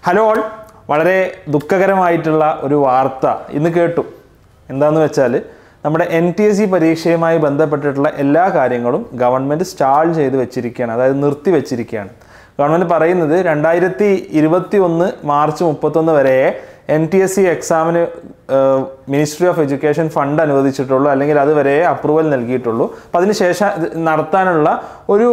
hello all വളരെ ദുഃഖകരമായിട്ടുള്ള ഒരു വാർത്ത ഇന്ന് കേട്ടു എന്താണെന്ന് വെച്ചാൽ നമ്മുടെ എൻ ടി എസ് സി പരീക്ഷയുമായി ബന്ധപ്പെട്ടിട്ടുള്ള എല്ലാ കാര്യങ്ങളും ഗവൺമെൻറ് സ്റ്റാൾ ചെയ്ത് വെച്ചിരിക്കുകയാണ് അതായത് നിർത്തി വെച്ചിരിക്കുകയാണ് ഗവൺമെൻറ് പറയുന്നത് രണ്ടായിരത്തി ഇരുപത്തി ഒന്ന് മാർച്ച് മുപ്പത്തൊന്ന് വരെ എൻ ടി എസ് സി എക്സാമിന് മിനിസ്ട്രി ഓഫ് എഡ്യൂക്കേഷൻ ഫണ്ട് അനുവദിച്ചിട്ടുള്ളൂ അല്ലെങ്കിൽ അതുവരെ അപ്രൂവൽ നൽകിയിട്ടുള്ളൂ അപ്പം അതിനുശേഷം ഇത് നടത്താനുള്ള ഒരു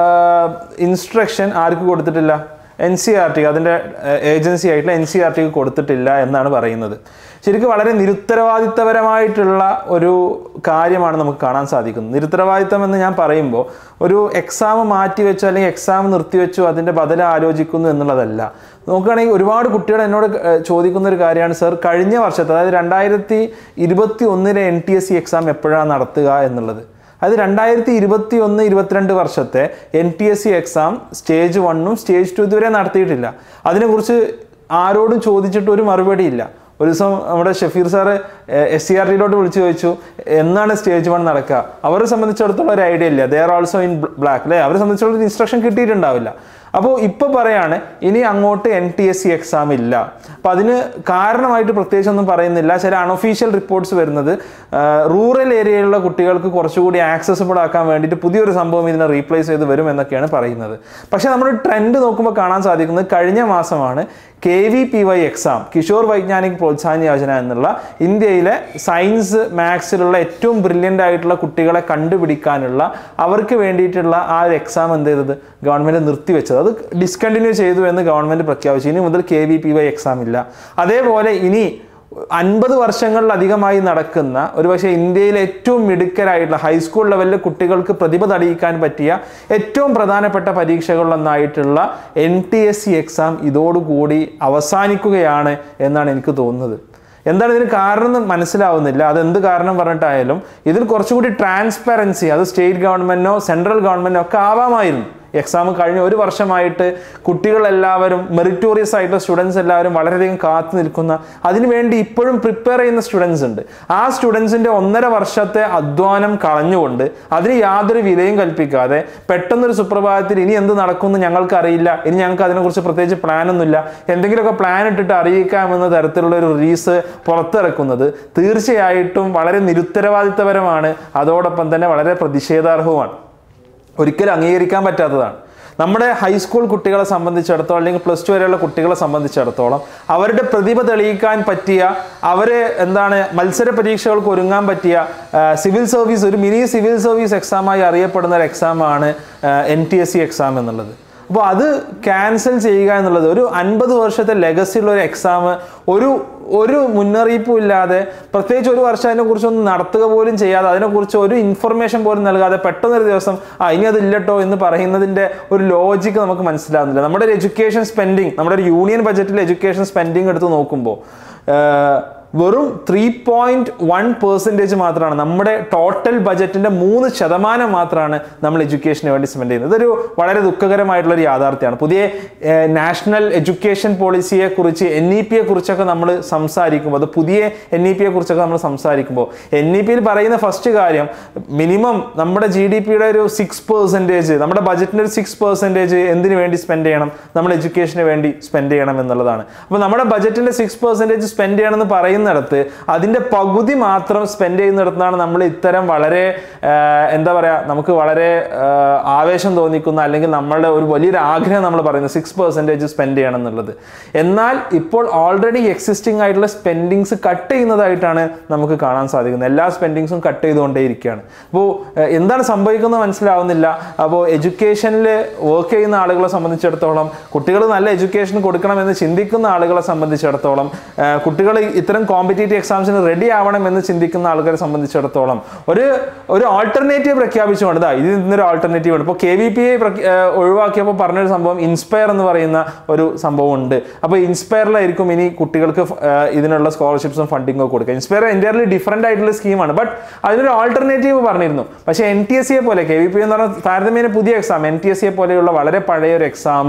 ഇൻസ്ട്രക്ഷൻ ആർക്ക് കൊടുത്തിട്ടില്ല എൻ സി ആർ ടി അതിൻ്റെ ഏജൻസി ആയിട്ടുള്ള എൻ സി ആർ ടിക്ക് കൊടുത്തിട്ടില്ല എന്നാണ് പറയുന്നത് ശരിക്കും വളരെ നിരുത്തരവാദിത്തപരമായിട്ടുള്ള ഒരു കാര്യമാണ് നമുക്ക് കാണാൻ സാധിക്കുന്നത് നിരുത്തരവാദിത്തം എന്ന് ഞാൻ പറയുമ്പോൾ ഒരു എക്സാം മാറ്റി വെച്ചു അല്ലെങ്കിൽ എക്സാം നിർത്തിവെച്ചു അതിൻ്റെ ബദല ആലോചിക്കുന്നു എന്നുള്ളതല്ല നോക്കുകയാണെങ്കിൽ ഒരുപാട് കുട്ടികൾ എന്നോട് ഏഹ്, ചോദിക്കുന്ന ഒരു കാര്യമാണ് സർ കഴിഞ്ഞ വർഷത്തെ അതായത് രണ്ടായിരത്തി ഇരുപത്തി ഒന്നിലെ N T S C exam എപ്പോഴാണ് നടത്തുക എന്നുള്ളത് അത് രണ്ടായിരത്തി ഇരുപത്തി ഒന്ന് ഇരുപത്തിരണ്ട് വർഷത്തെ N T S C exam stage വണ്ണും സ്റ്റേജ് ടു ഇതുവരെ നടത്തിയിട്ടില്ല അതിനെക്കുറിച്ച് ആരോടും ചോദിച്ചിട്ട് ഒരു മറുപടി ഇല്ല ഒരു ദിവസം നമ്മുടെ Shafeer sir S C R ടിയിലോട്ട് വിളിച്ചു ചോദിച്ചു എന്നാണ് സ്റ്റേജ് വൺ നടക്കുക അവരെ സംബന്ധിച്ചിടത്തോളം ഒരു ഐഡിയ ഇല്ല they are also in black അല്ലേ അവരെ സംബന്ധിച്ചിടത്തോളം ഇൻസ്ട്രക്ഷൻ കിട്ടിയിട്ടുണ്ടാവില്ല അപ്പോൾ ഇപ്പോൾ പറയാണ് ഇനി അങ്ങോട്ട് N T S C exam ഇല്ല അപ്പം അതിന് കാരണമായിട്ട് പ്രത്യേകിച്ചൊന്നും പറയുന്നില്ല ചില അൺഒഫീഷ്യൽ റിപ്പോർട്ട്സ് വരുന്നത് റൂറൽ ഏരിയയിലുള്ള കുട്ടികൾക്ക് കുറച്ചുകൂടി ആക്സസിബിൾ ആക്കാൻ വേണ്ടിയിട്ട് പുതിയൊരു സംഭവം ഇതിനെ റീപ്ലേസ് ചെയ്ത് വരും എന്നൊക്കെയാണ് പറയുന്നത് പക്ഷേ നമ്മൾ ട്രെൻഡ് നോക്കുമ്പോൾ കാണാൻ സാധിക്കുന്നത് കഴിഞ്ഞ മാസമാണ് K V P Y exam Kishore Vaigyanik Protsahan Yojana എന്നുള്ള ഇന്ത്യയിലെ സയൻസ് മാത്സിലുള്ള ഏറ്റവും ബ്രില്യൻ്റ് ആയിട്ടുള്ള കുട്ടികളെ കണ്ടുപിടിക്കാനുള്ള അവർക്ക് വേണ്ടിയിട്ടുള്ള ആ ഒരു എക്സാം എന്ത് ചെയ്തത് ഗവൺമെൻറ് നിർത്തിവെച്ചത് അത് ഡിസ്കണ്ടിന്യൂ ചെയ്തു എന്ന് ഗവൺമെൻറ് പ്രഖ്യാപിച്ചു ഇനി മുതൽ K V P Y exam ഇല്ല അതേപോലെ ഇനി അൻപത് വർഷങ്ങളിലധികമായി നടക്കുന്ന ഒരുപക്ഷെ ഇന്ത്യയിലെ ഏറ്റവും മിടുക്കരായിട്ടുള്ള ഹൈസ്കൂൾ ലെവലിലെ കുട്ടികൾക്ക് പ്രതിഭ തെളിയിക്കാൻ പറ്റിയ ഏറ്റവും പ്രധാനപ്പെട്ട പരീക്ഷകളിലൊന്നായിട്ടുള്ള N T S C exam ഇതോടുകൂടി അവസാനിക്കുകയാണ് എന്നാണ് എനിക്ക് തോന്നുന്നത് എന്താണ് ഇതിന് കാരണം എന്ന് മനസ്സിലാവുന്നില്ല അതെന്ത് കാരണം പറഞ്ഞിട്ടായാലും ഇതിൽ കുറച്ചുകൂടി ട്രാൻസ്പെറൻസി അത് സ്റ്റേറ്റ് ഗവൺമെന്റിനോ സെൻട്രൽ ഗവൺമെന്റിനോ ഒക്കെ ആവാമായിരുന്നു എക്സാം കഴിഞ്ഞ ഒരു വർഷമായിട്ട് കുട്ടികളെല്ലാവരും മെറിറ്റോറിയസ് ആയിട്ടുള്ള സ്റ്റുഡൻസ് എല്ലാവരും വളരെയധികം കാത്തു നിൽക്കുന്ന അതിനുവേണ്ടി ഇപ്പോഴും പ്രിപ്പയർ ചെയ്യുന്ന സ്റ്റുഡൻസ് ഉണ്ട് ആ സ്റ്റുഡൻസിന്റെ ഒന്നര വർഷത്തെ അധ്വാനം കളഞ്ഞുകൊണ്ട് അതിന് യാതൊരു വിലയും കൽപ്പിക്കാതെ പെട്ടെന്നൊരു സുപ്രഭാതത്തിൽ ഇനി എന്ത് നടക്കുമെന്ന് ഞങ്ങൾക്ക് അറിയില്ല ഇനി ഞങ്ങൾക്ക് അതിനെക്കുറിച്ച് പ്രത്യേകിച്ച് പ്ലാൻ ഒന്നുമില്ല എന്തെങ്കിലുമൊക്കെ പ്ലാൻ ഇട്ടിട്ട് അറിയിക്കാമെന്ന തരത്തിലുള്ള ഒരു റീസ് പുറത്തിറക്കുന്നത് തീർച്ചയായിട്ടും വളരെ നിരുത്തരവാദിത്തപരമാണ് അതോടൊപ്പം തന്നെ വളരെ പ്രതിഷേധാർഹവുമാണ് ഒരിക്കലും അംഗീകരിക്കാൻ പറ്റാത്തതാണ് നമ്മുടെ ഹൈസ്കൂൾ കുട്ടികളെ സംബന്ധിച്ചിടത്തോളം അല്ലെങ്കിൽ പ്ലസ് ടു വരെയുള്ള കുട്ടികളെ സംബന്ധിച്ചിടത്തോളം അവരുടെ പ്രതിഭ തെളിയിക്കാൻ പറ്റിയ അവരെ എന്താണ് മത്സര പരീക്ഷകൾക്ക് ഒരുങ്ങാൻ പറ്റിയ ആ, സിവിൽ സർവീസ് ഒരു മിനി സിവിൽ സർവീസ് എക്സാമായി അറിയപ്പെടുന്ന ഒരു എക്സാമാണ് N T S C exam എന്നുള്ളത് അപ്പോൾ അത് ക്യാൻസൽ ചെയ്യുക എന്നുള്ളത് ഒരു അൻപത് വർഷത്തെ ലെഗസിയുള്ള ഒരു എക്സാം ഒരു ഒരു മുന്നറിയിപ്പും ഇല്ലാതെ പ്രത്യേകിച്ച് ഒരു വർഷം അതിനെക്കുറിച്ചൊന്നും നടത്തുക പോലും ചെയ്യാതെ അതിനെക്കുറിച്ച് ഒരു ഇൻഫർമേഷൻ പോലും നൽകാതെ പെട്ടെന്നൊരു ദിവസം ആ ഇനി അത് ഇല്ലട്ടോ എന്ന് പറയുന്നതിൻ്റെ ഒരു ലോജിക്ക് നമുക്ക് മനസ്സിലാവുന്നില്ല നമ്മുടെ ഒരു എഡ്യൂക്കേഷൻ സ്പെൻഡിങ് നമ്മുടെ ഒരു യൂണിയൻ ബജറ്റിൽ എഡ്യൂക്കേഷൻ സ്പെൻഡിങ് എടുത്ത് നോക്കുമ്പോൾ വെറും ത്രീ പോയിന്റ് വൺ പെർസെൻറ്റേജ് മാത്രമാണ് നമ്മുടെ ടോട്ടൽ ബജറ്റിന്റെ മൂന്ന് ശതമാനം മാത്രമാണ് നമ്മൾ എഡ്യൂക്കേഷന് വേണ്ടി സ്പെൻഡ് ചെയ്യുന്നത് ഇതൊരു വളരെ ദുഃഖകരമായിട്ടുള്ള ഒരു യാഥാർത്ഥ്യമാണ് പുതിയ നാഷണൽ എഡ്യൂക്കേഷൻ പോളിസിയെ കുറിച്ച് എൻ ഇ പിയെ കുറിച്ചൊക്കെ നമ്മൾ സംസാരിക്കുമ്പോൾ അത് പുതിയ എൻ ഇ പിയെ കുറിച്ചൊക്കെ നമ്മൾ സംസാരിക്കുമ്പോൾ എൻ ഇ പിയിൽ പറയുന്ന ഫസ്റ്റ് കാര്യം മിനിമം നമ്മുടെ ജി ഡി പിയുടെ ഒരു സിക്സ് പെർസെൻറ്റേജ് നമ്മുടെ ബജറ്റിന്റെ ഒരു സിക്സ് പെർസെൻറ്റേജ് എന്തിനു വേണ്ടി സ്പെൻഡ് ചെയ്യണം നമ്മൾ എഡ്യൂക്കേഷന് വേണ്ടി സ്പെൻഡ് ചെയ്യണം എന്നുള്ളതാണ് അപ്പോൾ നമ്മുടെ ബജറ്റിന്റെ സിക്സ് പെർസെൻറ്റേജ് സ്പെൻഡ് ചെയ്യണമെന്ന് പറയുന്നിടത്ത് അതിന്റെ പകുതി മാത്രം സ്പെൻഡ് ചെയ്യുന്നിടത്താണ് നമ്മൾ ഇത്തരം വളരെ ആ, എന്താ പറയാ നമുക്ക് വളരെ ആ, ആവേശം തോന്നിക്കുന്ന അല്ലെങ്കിൽ നമ്മളുടെ ഒരു വലിയൊരു ആഗ്രഹം നമ്മൾ പറയുന്നത് സിക്സ് പെർസെൻറ്റേജ് സ്പെൻഡ് ചെയ്യണം എന്നുള്ളത് എന്നാൽ ഇപ്പോൾ ഓൾറെഡി എക്സിസ്റ്റിംഗ് ആയിട്ടുള്ള സ്പെൻഡിങ്സ് കട്ട് ചെയ്യുന്നതായിട്ടാണ് നമുക്ക് കാണാൻ സാധിക്കുന്നത് എല്ലാ സ്പെൻഡിങ്സും കട്ട് ചെയ്തുകൊണ്ടേയിരിക്കുകയാണ് അപ്പോൾ എന്താണ് സംഭവിക്കുന്നത് മനസ്സിലാവുന്നില്ല അപ്പോൾ എഡ്യൂക്കേഷനിൽ വർക്ക് ചെയ്യുന്ന ആളുകളെ സംബന്ധിച്ചിടത്തോളം കുട്ടികൾ നല്ല എഡ്യൂക്കേഷൻ കൊടുക്കണമെന്ന് ചിന്തിക്കുന്ന ആളുകളെ സംബന്ധിച്ചിടത്തോളം കുട്ടികൾ ഇത്തരം കോമ്പറ്റേറ്റീവ് എക്സാംസിന് റെഡി ആവണം എന്ന് ചിന്തിക്കുന്ന ആളുകളെ സംബന്ധിച്ചിടത്തോളം ഒരു ഒരു ആൾട്ടർനേറ്റീവ് പ്രഖ്യാപിച്ചുകൊണ്ട് ഇതാ ഇത് ഇന്നൊരു ആൾട്ടർനേറ്റീവ് ഉണ്ട് ഇപ്പോൾ കെ വി പി ഐ ഒഴിവാക്കിയപ്പോൾ പറഞ്ഞൊരു സംഭവം ഇൻസ്പയർ എന്ന് പറയുന്ന ഒരു സംഭവം ഉണ്ട് അപ്പോൾ ഇൻസ്പയറിലായിരിക്കും ഇനി കുട്ടികൾക്ക് ഫ- ആ, ഇതിനുള്ള സ്കോളർഷിപ്സും ഫണ്ടിങ്ങും ഒക്കെ കൊടുക്കുക ഇൻസ്പയർ എൻ്റയർലി ഡിഫറെൻ്റ് ആയിട്ടുള്ള സ്കീമാണ് ബട്ട് അതിനൊരു ആൾട്ടർനേറ്റീവ് പറഞ്ഞിരുന്നു പക്ഷേ എൻ ടി എസ് സിയെ പോലെ കെ വി പി എന്ന് പറഞ്ഞാൽ താരതമ്യേന പുതിയ എക്സാം എൻ ടി എസ് സിയെ പോലെയുള്ള വളരെ പഴയ ഒരു എക്സാം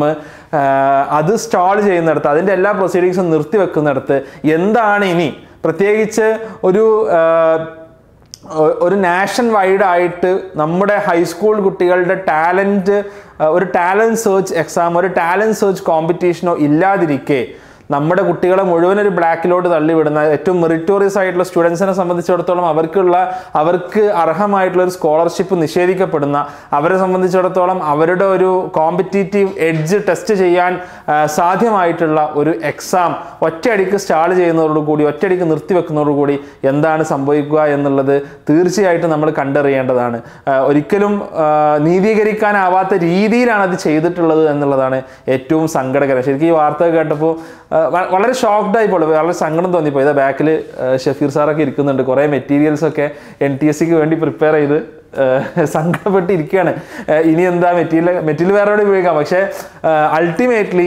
അത് സ്റ്റാൾ ചെയ്യുന്നിടത്ത് അതിൻ്റെ എല്ലാ പ്രൊസീഡിങ്സും നിർത്തിവെക്കുന്നിടത്ത് എന്താണ് ഇനി പ്രത്യേകിച്ച് ഒരു ആ, ഒ- ഒരു നാഷൻ വൈഡ് ആയിട്ട് നമ്മുടെ ഹൈസ്കൂൾ കുട്ടികളുടെ ടാലൻറ്റ് ഒരു ടാലൻറ്റ് സെർച്ച് എക്സാം ഒരു ടാലൻറ്റ് സെർച്ച് കോമ്പറ്റീഷനോ ഇല്ലാതിരിക്കെ നമ്മുടെ കുട്ടികളെ മുഴുവൻ ഒരു ബ്ലാക്കിലോട്ട് തള്ളിവിടുന്ന ഏറ്റവും മെറിറ്റോറിയസ് ആയിട്ടുള്ള സ്റ്റുഡൻസിനെ സംബന്ധിച്ചിടത്തോളം അവർക്കുള്ള അവർക്ക് അർഹമായിട്ടുള്ള ഒരു സ്കോളർഷിപ്പ് നിഷേധിക്കപ്പെടുന്ന അവരെ സംബന്ധിച്ചിടത്തോളം അവരുടെ ഒരു കോമ്പറ്റീറ്റീവ് എഡ്ജ് ടെസ്റ്റ് ചെയ്യാൻ ആ, സാധ്യമായിട്ടുള്ള ഒരു എക്സാം ഒറ്റയടിക്ക് സ്റ്റാൾ ചെയ്യുന്നതോടുകൂടി ഒറ്റയടിക്ക് നിർത്തിവെക്കുന്നതോടുകൂടി എന്താണ് സംഭവിക്കുക എന്നുള്ളത് തീർച്ചയായിട്ടും നമ്മൾ കണ്ടറിയേണ്ടതാണ് ആ, ഒരിക്കലും ആ, നീതീകരിക്കാനാവാത്ത രീതിയിലാണ് അത് ചെയ്തിട്ടുള്ളത് എന്നുള്ളതാണ് ഏറ്റവും സങ്കടകരം ശരിക്കും ഈ വാർത്ത കേട്ടപ്പോൾ ആ, വ- വളരെ ഷോക്ക്ഡ് ആയിപ്പോൾ വളരെ സങ്കടം തോന്നിപ്പോയി ഇതാ ബാക്കിൽ ഷഫീർ സാറൊക്കെ ഇരിക്കുന്നുണ്ട് കുറേ മെറ്റീരിയൽസ് ഒക്കെ എൻ ടി എസ് സിക്ക് വേണ്ടി പ്രിപ്പയർ ചെയ്ത് ആ, സങ്കടപ്പെട്ടിരിക്കുകയാണ് ആ, ഇനി എന്താ മെറ്റീരിയൽ മെറ്റീരിയൽ വേറെ എവിടെ ഉപയോഗിക്കാം പക്ഷേ അൾട്ടിമേറ്റ്ലി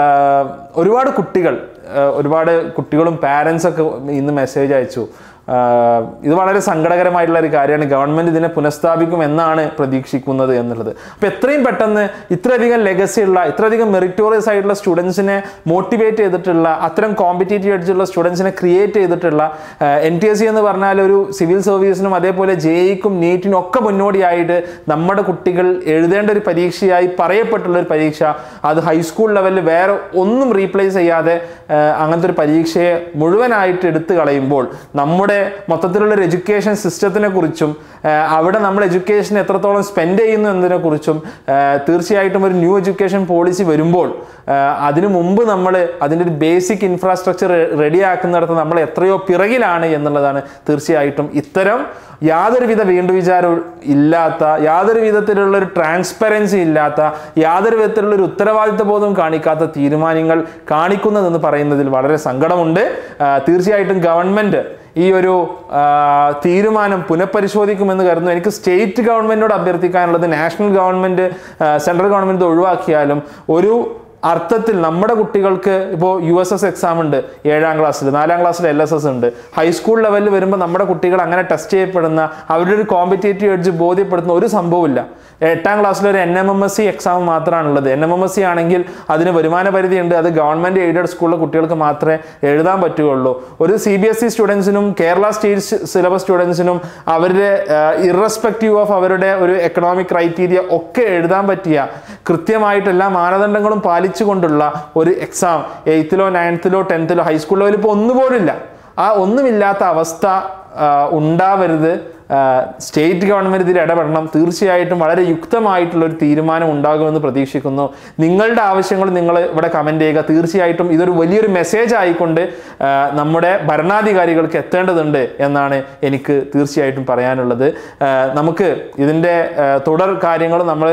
ഒരുപാട് കുട്ടികൾ ആ, ഒരുപാട് കുട്ടികളും പാരൻസ് ഒക്കെ ഇന്ന് മെസ്സേജ് അയച്ചു ആ, ഇത് വളരെ സങ്കടകരമായിട്ടുള്ള ഒരു കാര്യമാണ് ഗവൺമെന്റ് ഇതിനെ പുനഃസ്ഥാപിക്കും എന്നാണ് പ്രതീക്ഷിക്കുന്നത് എന്നുള്ളത് അപ്പോൾ എത്രയും പെട്ടെന്ന് ഇത്രയധികം ലെഗസി ഉള്ള ഇത്രയധികം മെറിറ്റോറിയസ് ആയിട്ടുള്ള സ്റ്റുഡൻസിനെ മോട്ടിവേറ്റ് ചെയ്തിട്ടുള്ള അത്തരം കോമ്പറ്റേറ്റീവ് ആയിട്ടുള്ള സ്റ്റുഡൻസിനെ ക്രിയേറ്റ് ചെയ്തിട്ടുള്ള എൻ ടി എസ് സി എന്ന് പറഞ്ഞാൽ ഒരു സിവിൽ സർവീസിനും അതേപോലെ ജെ ഇക്കും നീറ്റിനും ഒക്കെ മുന്നോടിയായിട്ട് നമ്മുടെ കുട്ടികൾ എഴുതേണ്ട ഒരു പരീക്ഷയായി പറയപ്പെട്ടുള്ള ഒരു പരീക്ഷ അത് ഹൈസ്കൂൾ ലെവലിൽ വേറെ ഒന്നും റീപ്ലേസ് ചെയ്യാതെ ആ, അങ്ങനത്തെ ഒരു പരീക്ഷയെ മുഴുവനായിട്ട് എടുത്തു കളയുമ്പോൾ നമ്മുടെ മൊത്തത്തിലുള്ള ഒരു എഡ്യൂക്കേഷൻ സിസ്റ്റത്തിനെ കുറിച്ചും ആ, അവിടെ നമ്മൾ എഡ്യൂക്കേഷൻ എത്രത്തോളം സ്പെൻഡ് ചെയ്യുന്നു എന്നതിനെ കുറിച്ചും ആ, തീർച്ചയായിട്ടും ഒരു ന്യൂ എഡ്യൂക്കേഷൻ പോളിസി വരുമ്പോൾ ആ, അതിനു മുമ്പ് നമ്മൾ അതിൻ്റെ ഒരു ബേസിക് ഇൻഫ്രാസ്ട്രക്ചർ റെഡിയാക്കുന്നിടത്ത് നമ്മൾ എത്രയോ പിറകിലാണ് എന്നുള്ളതാണ് തീർച്ചയായിട്ടും ഇത്തരം യാതൊരുവിധ വീണ്ടുവിചാരവും ഇല്ലാത്ത യാതൊരു വിധത്തിലുള്ള ഒരു ട്രാൻസ്പെറൻസി ഇല്ലാത്ത യാതൊരു വിധത്തിലുള്ള ഒരു ഉത്തരവാദിത്ത ബോധവും കാണിക്കാത്ത തീരുമാനങ്ങൾ കാണിക്കുന്നതെന്ന് പറയുന്നതിൽ വളരെ സങ്കടമുണ്ട് ആ, തീർച്ചയായിട്ടും ഗവൺമെന്റ് ഈ ഒരു ആ, തീരുമാനം പുനഃപരിശോധിക്കുമെന്ന് കരുതുന്നു എനിക്ക് സ്റ്റേറ്റ് ഗവൺമെന്റിനോട് അഭ്യർത്ഥിക്കാനുള്ളത് നാഷണൽ ഗവൺമെന്റ് ആ, സെൻട്രൽ ഗവൺമെന്റ് ഇത് ഒഴിവാക്കിയാലും ഒരു അർത്ഥത്തിൽ നമ്മുടെ കുട്ടികൾക്ക് ഇപ്പോൾ യു എസ് എസ് എക്സാം ഉണ്ട് ഏഴാം ക്ലാസ്സിൽ നാലാം ക്ലാസ്സിൽ എൽ എസ് എസ് ഉണ്ട് ഹൈസ്കൂൾ ലെവലിൽ വരുമ്പോൾ നമ്മുടെ കുട്ടികൾ അങ്ങനെ ടെസ്റ്റ് ചെയ്യപ്പെടുന്ന അവരുടെ ഒരു കോമ്പറ്റേറ്റീവ് എഡ്ജ് ബോധ്യപ്പെടുത്തുന്ന ഒരു സംഭവമില്ല എട്ടാം ക്ലാസ്സിൽ ഒരു N M M S C exam മാത്രമാണുള്ളത് N M M S C ആണെങ്കിൽ അതിന് വരുമാന പരിധി ഉണ്ട് അത് ഗവൺമെന്റ് എയ്ഡഡ് സ്കൂളിലെ കുട്ടികൾക്ക് മാത്രമേ എഴുതാൻ പറ്റുകയുള്ളൂ ഒരു സി ബി എസ് ഇ സ്റ്റുഡൻസിനും കേരള സ്റ്റേറ്റ് സിലബസ് സ്റ്റുഡൻസിനും അവരുടെ ഇറസ്പെക്റ്റീവ് ഓഫ് അവരുടെ ഒരു എക്കണോമിക് ക്രൈറ്റീരിയ ഒക്കെ എഴുതാൻ പറ്റിയ കൃത്യമായിട്ട് എല്ലാ മാനദണ്ഡങ്ങളും പാലിച്ചുകൊണ്ടുള്ള ഒരു എക്സാം എയ്ത്തിലോ നയൻത്തിലോ ടെൻത്തിലോ ഹൈസ്കൂൾ ലെവലിൽ ഇപ്പോൾ ഒന്നുപോലില്ല ആ ഒന്നുമില്ലാത്ത അവസ്ഥ ആ, ഉണ്ടാവരുത് ആ, സ്റ്റേറ്റ് ഗവൺമെന്റ് ഇതിൽ ഇടപെടണം തീർച്ചയായിട്ടും വളരെ യുക്തമായിട്ടുള്ള ഒരു തീരുമാനം ഉണ്ടാകുമെന്ന് പ്രതീക്ഷിക്കുന്നു നിങ്ങളുടെ ആവശ്യങ്ങൾ നിങ്ങൾ ഇവിടെ കമന്റ് ചെയ്യുക തീർച്ചയായിട്ടും ഇതൊരു വലിയൊരു മെസ്സേജ് ആയിക്കൊണ്ട് ആ, നമ്മുടെ ഭരണാധികാരികൾക്ക് എത്തേണ്ടതുണ്ട് എന്നാണ് എനിക്ക് തീർച്ചയായിട്ടും പറയാനുള്ളത് ആ, നമുക്ക് ഇതിൻ്റെ ആ, തുടർ കാര്യങ്ങൾ നമ്മൾ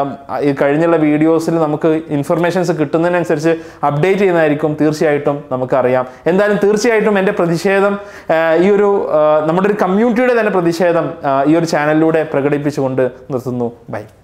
ഈ കഴിഞ്ഞുള്ള വീഡിയോസിൽ നമുക്ക് ഇൻഫർമേഷൻസ് കിട്ടുന്നതിനനുസരിച്ച് അപ്ഡേറ്റ് ചെയ്യുന്നതായിരിക്കും തീർച്ചയായിട്ടും നമുക്കറിയാം എന്തായാലും തീർച്ചയായിട്ടും എൻ്റെ പ്രതിഷേധം ആ, ഈ ഒരു ആ, നമ്മുടെ ഒരു കമ്മ്യൂണിറ്റിയുടെ തന്നെ പ്രതിഷേധം ആ, ഈ ഒരു ചാനലിലൂടെ പ്രകടിപ്പിച്ചുകൊണ്ട് നിർത്തുന്നു ബൈ